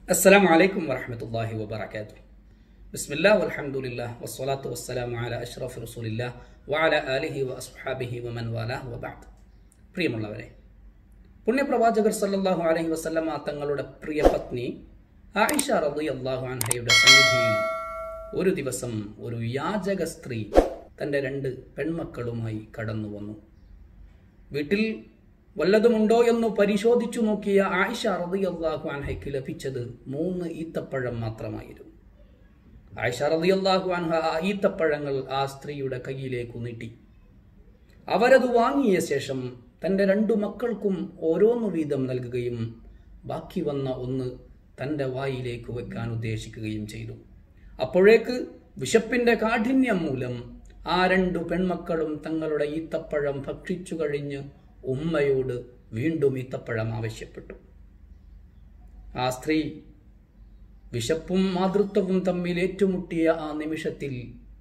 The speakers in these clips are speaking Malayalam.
السلام عليكم ورحمة الله وبركاته بسم الله والحمد لله والصلاة والسلام على أشرف رسول الله وعلى آله وأصحابه ومن والاه وبعد പ്രിയമുള്ളവരെ പുണ്യപ്രവാചകർ സല്ലല്ലാഹു അലൈഹി വസല്ലമ തങ്ങളുടെ പ്രിയ പത്നി ആയിഷ റളിയല്ലാഹു അൻഹയുടെ സന്നിധിയിൽ ഒരു ദിവസം ഒരു യാചക സ്ത്രീ തന്റെ രണ്ട് പെൺമക്കളുമായി കടന്നു വന്നു വീട്ടിൽ വല്ലതുമുണ്ടോ എന്ന് പരിശോധിച്ചു നോക്കിയ ആയിഷ റളിയല്ലാഹു അൻഹയ്ക്ക് ലഭിച്ചത് മൂന്ന് ഈത്തപ്പഴം മാത്രമായിരുന്നു ആയിഷ റളിയല്ലാഹു അൻഹ ആ ഈത്തപ്പഴങ്ങൾ ആ സ്ത്രീയുടെ കയ്യിലേക്ക് നീട്ടി അവരത് വാങ്ങിയ ശേഷം തന്റെ രണ്ടു മക്കൾക്കും ഓരോന്നു വീതം നൽകുകയും ബാക്കി വന്ന ഒന്ന് തന്റെ വായിലേക്ക് വെക്കാൻ ഉദ്ദേശിക്കുകയും ചെയ്തു അപ്പോഴേക്ക് വിശപ്പിന്റെ കാഠിന്യം മൂലം ആ രണ്ടു പെൺമക്കളും തങ്ങളുടെ ഈത്തപ്പഴം ഭക്ഷിച്ചു കഴിഞ്ഞ് ഉമ്മയോട് വീണ്ടും ഈത്തപ്പഴം ആവശ്യപ്പെട്ടു ആ സ്ത്രീ വിശപ്പും മാതൃത്വവും തമ്മിൽ ഏറ്റുമുട്ടിയ ആ നിമിഷത്തിൽ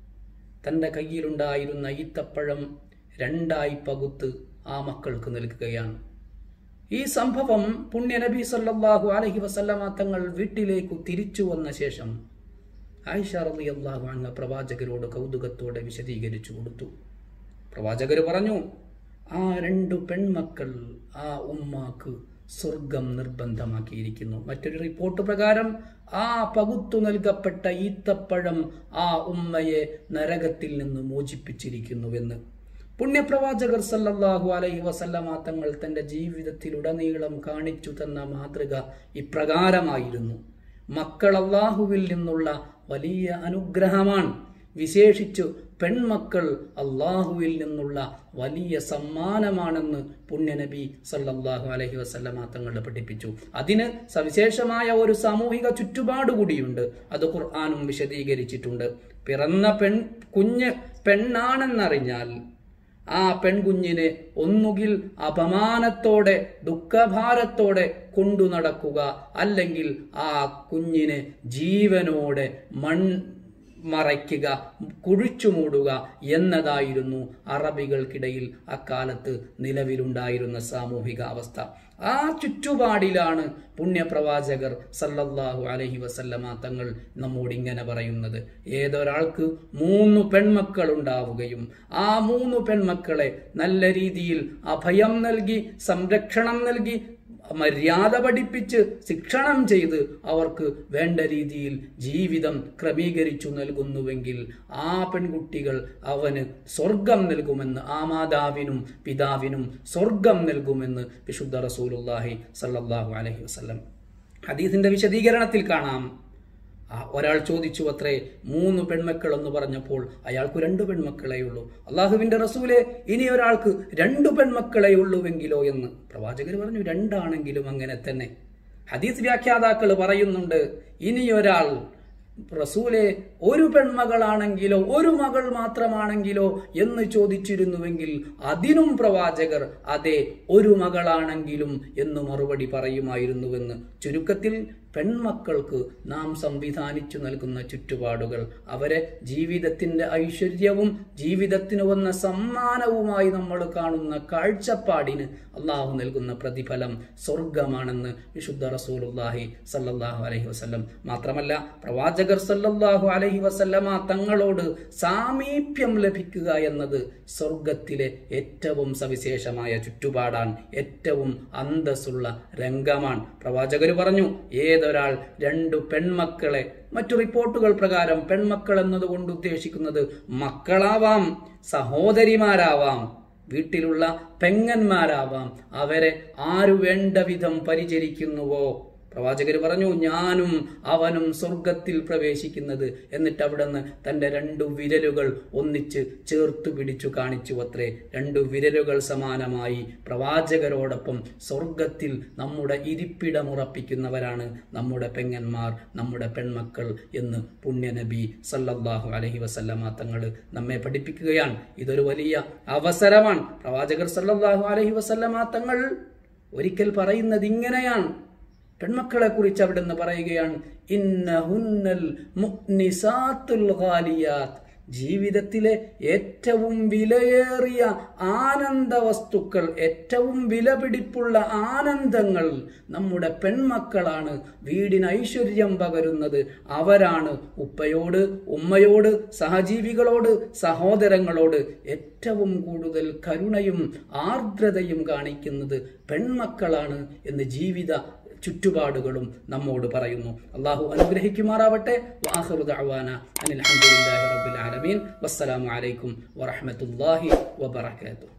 തന്റെ കയ്യിലുണ്ടായിരുന്ന ഈത്തപ്പഴം രണ്ടായി പകുത്ത് ആ മക്കൾക്ക് നൽകുകയാണ് ഈ സംഭവം പുണ്യനബി സല്ലല്ലാഹു അലൈഹി വസല്ലമ തങ്ങൾ വീട്ടിലേക്ക് തിരിച്ചു വന്ന ശേഷം ആയിഷ റളിയല്ലാഹു അൻഹ പ്രവാചകരോട് കൗതുകത്തോടെ വിശദീകരിച്ചു കൊടുത്തു പ്രവാചകർ പറഞ്ഞു ആ രണ്ടു പെൺമക്കൾ ആ ഉമ്മാക്ക് സ്വർഗം നിർബന്ധമാക്കിയിരിക്കുന്നു മറ്റൊരു റിപ്പോർട്ട് പ്രകാരം ആ പകുത്തു നൽകപ്പെട്ട ഈത്തപ്പഴം ആ ഉമ്മയെ നരകത്തിൽ നിന്ന് മോചിപ്പിച്ചിരിക്കുന്നുവെന്ന് പുണ്യപ്രവാചകർ സല്ലല്ലാഹു അലൈഹി വസല്ലമ തങ്ങൾ തന്റെ ജീവിതത്തിലുടനീളം കാണിച്ചു തന്ന മാതൃക ഇപ്രകാരമായിരുന്നു മക്കൾ അള്ളാഹുവിൽ നിന്നുള്ള വലിയ അനുഗ്രഹമാണ് വിശേഷിച്ചു പെൺമക്കൾ അള്ളാഹുവിൽ നിന്നുള്ള വലിയ സമ്മാനമാണെന്ന് പുണ്യനബി സല്ലല്ലാഹു അലൈഹി വസല്ലമ തങ്ങൾ പഠിപ്പിച്ചു അതിന് സവിശേഷമായ ഒരു സാമൂഹിക ചുറ്റുപാട് കൂടിയുണ്ട് അത് ഖുർആാനും വിശദീകരിച്ചിട്ടുണ്ട് പിറന്ന പെൺ കുഞ്ഞ് പെണ്ണാണെന്നറിഞ്ഞാൽ ആ പെൺകുഞ്ഞിനെ ഒന്നുകിൽ അപമാനത്തോടെ ദുഃഖഭാരത്തോടെ കൊണ്ടു നടക്കുക അല്ലെങ്കിൽ ആ കുഞ്ഞിനെ ജീവനോടെ മൺ മറയ്ക്കുക കുഴിച്ചു മൂടുക എന്നതായിരുന്നു അറബികൾക്കിടയിൽ അക്കാലത്ത് നിലവിലുണ്ടായിരുന്ന സാമൂഹിക അവസ്ഥ ആ ചുറ്റുപാടിലാണ് പുണ്യപ്രവാചകർ സല്ലല്ലാഹു അലഹി വസല്ലമ തങ്ങൾ നമ്മോട് ഇങ്ങനെ പറയുന്നത് ഏതൊരാൾക്ക് മൂന്ന് പെൺമക്കൾ ഉണ്ടാവുകയും ആ മൂന്ന് പെൺമക്കളെ നല്ല രീതിയിൽ അഭയം നൽകി സംരക്ഷണം നൽകി മര്യാദ പഠിപ്പിച്ച് ശിക്ഷണം ചെയ്ത് അവർക്ക് വേണ്ട രീതിയിൽ ജീവിതം ക്രമീകരിച്ചു നൽകുന്നുവെങ്കിൽ ആ പെൺകുട്ടികൾ അവന് സ്വർഗം നൽകുമെന്ന് ആ മാതാവിനും പിതാവിനും സ്വർഗം നൽകുമെന്ന് വിശുദ്ധ റസൂലുല്ലാഹി സല്ലല്ലാഹു അലൈഹി വസല്ലം ഹദീസിന്റെ വിശദീകരണത്തിൽ കാണാം ഒരാൾ ചോദിച്ചു അത്രേ മൂന്ന് പെൺമക്കൾ എന്ന് പറഞ്ഞപ്പോൾ അയാൾക്ക് രണ്ടു പെൺമക്കളെ ഉള്ളൂ അള്ളാഹുവിന്റെ റസൂലെ ഇനി ഒരാൾക്ക് രണ്ടു പെൺമക്കളെ ഉള്ളുവെങ്കിലോ എന്ന് പ്രവാചകർ പറഞ്ഞു രണ്ടാണെങ്കിലും അങ്ങനെ തന്നെ ഹദീസ് വ്യാഖ്യാതാക്കൾ പറയുന്നുണ്ട് ഇനി ഒരാൾ റസൂലെ ഒരു പെൺമകളാണെങ്കിലോ ഒരു മകൾ മാത്രമാണെങ്കിലോ എന്ന് ചോദിച്ചിരുന്നുവെങ്കിൽ അതിനും പ്രവാചകർ അതെ ഒരു മകളാണെങ്കിലും എന്ന് മറുപടി പറയുമായിരുന്നുവെന്ന് ചുരുക്കത്തിൽ പെൺമക്കൾക്ക് നാം സംവിധാനിച്ചു നൽകുന്ന ചുറ്റുപാടുകൾ അവരെ ജീവിതത്തിന്റെ ഐശ്വര്യവും ജീവിതത്തിന് വന്ന സമ്മാനവുമായി നമ്മൾ കാണുന്ന കാഴ്ചപ്പാടിന് അള്ളാഹു നൽകുന്ന പ്രതിഫലം സ്വർഗമാണെന്ന് വിശുദ്ധ റസൂലുല്ലാഹി സല്ലല്ലാഹു അലൈഹി വസല്ലം മാത്രമല്ല പ്രവാചകർ സല്ലല്ലാഹു അലൈഹി വസല്ലമ തങ്ങളോട് സാമീപ്യം ലഭിക്കുക എന്നത് സ്വർഗത്തിലെ ഏറ്റവും സവിശേഷമായ ചുറ്റുപാടാണ് ഏറ്റവും അന്തസ്സുള്ള രംഗമാണ് പ്രവാചകർ പറഞ്ഞു ഏതൊരാൾ രണ്ടു പെൺമക്കളെ മറ്റു റിപ്പോർട്ടുകൾ പ്രകാരം പെൺമക്കൾ എന്നതുകൊണ്ട് ഉദ്ദേശിക്കുന്നത് മക്കളാവാം സഹോദരിമാരാവാം വീട്ടിലുള്ള പെങ്ങന്മാരാവാം അവരെ ആരു വേണ്ട വിധം പരിചരിക്കുന്നുവോ പ്രവാചകർ പറഞ്ഞു ഞാനും അവനും സ്വർഗത്തിൽ പ്രവേശിക്കുന്നത് എന്നിട്ട് അവിടെ നിന്ന് തന്റെ രണ്ടു വിരലുകൾ ഒന്നിച്ച് ചേർത്തു പിടിച്ചു കാണിച്ചു അത്രേ രണ്ടു വിരലുകൾ സമാനമായി പ്രവാചകരോടൊപ്പം സ്വർഗത്തിൽ നമ്മുടെ ഇരിപ്പിടമുറപ്പിക്കുന്നവരാണ് നമ്മുടെ പെങ്ങന്മാർ നമ്മുടെ പെൺമക്കൾ എന്ന് പുണ്യനബി സല്ലല്ലാഹു അലഹി വസല്ലമ തങ്ങൾ നമ്മെ പഠിപ്പിക്കുകയാണ് ഇതൊരു വലിയ അവസരമാണ് പ്രവാചകർ സല്ലല്ലാഹു അലഹി വസല്ലമ തങ്ങൾ ഒരിക്കൽ പറയുന്നത് ഇങ്ങനെയാണ് പെൺമക്കളെ കുറിച്ച് അവിടെ നിന്ന് പറയുകയാണ് ഇന്നഹുന്നൽ മുഅ്നിസാത്തുൽ ഗാലിയാത്ത് ജീവിതത്തിലെ ഏറ്റവും വിലയേറിയ ആനന്ദ വസ്തുക്കൾ ഏറ്റവും വിലപിടിപ്പുള്ള ആനന്ദങ്ങൾ നമ്മുടെ പെൺമക്കളാണ് വീടിന് ഐശ്വര്യം പകരുന്നത് അവരാണ് ഉപ്പയോട് ഉമ്മയോട് സഹജീവികളോട് സഹോദരങ്ങളോട് ഏറ്റവും കൂടുതൽ കരുണയും ആർദ്രതയും കാണിക്കുന്നത് പെൺമക്കളാണ് എന്ന് ജീവിത ചുറ്റുപാടുകളും നമ്മോട് പറയുന്നു അള്ളാഹു അനുഗ്രഹിക്കുമാറാവട്ടെ വാഹറു ദഅവാന അനിൽ ഹംദുലില്ലാഹി റബ്ബിൽ ആലമീൻ വസ്സലാമു അലൈക്കും വറഹ്മത്തുള്ളാഹി വബറകാതുഹു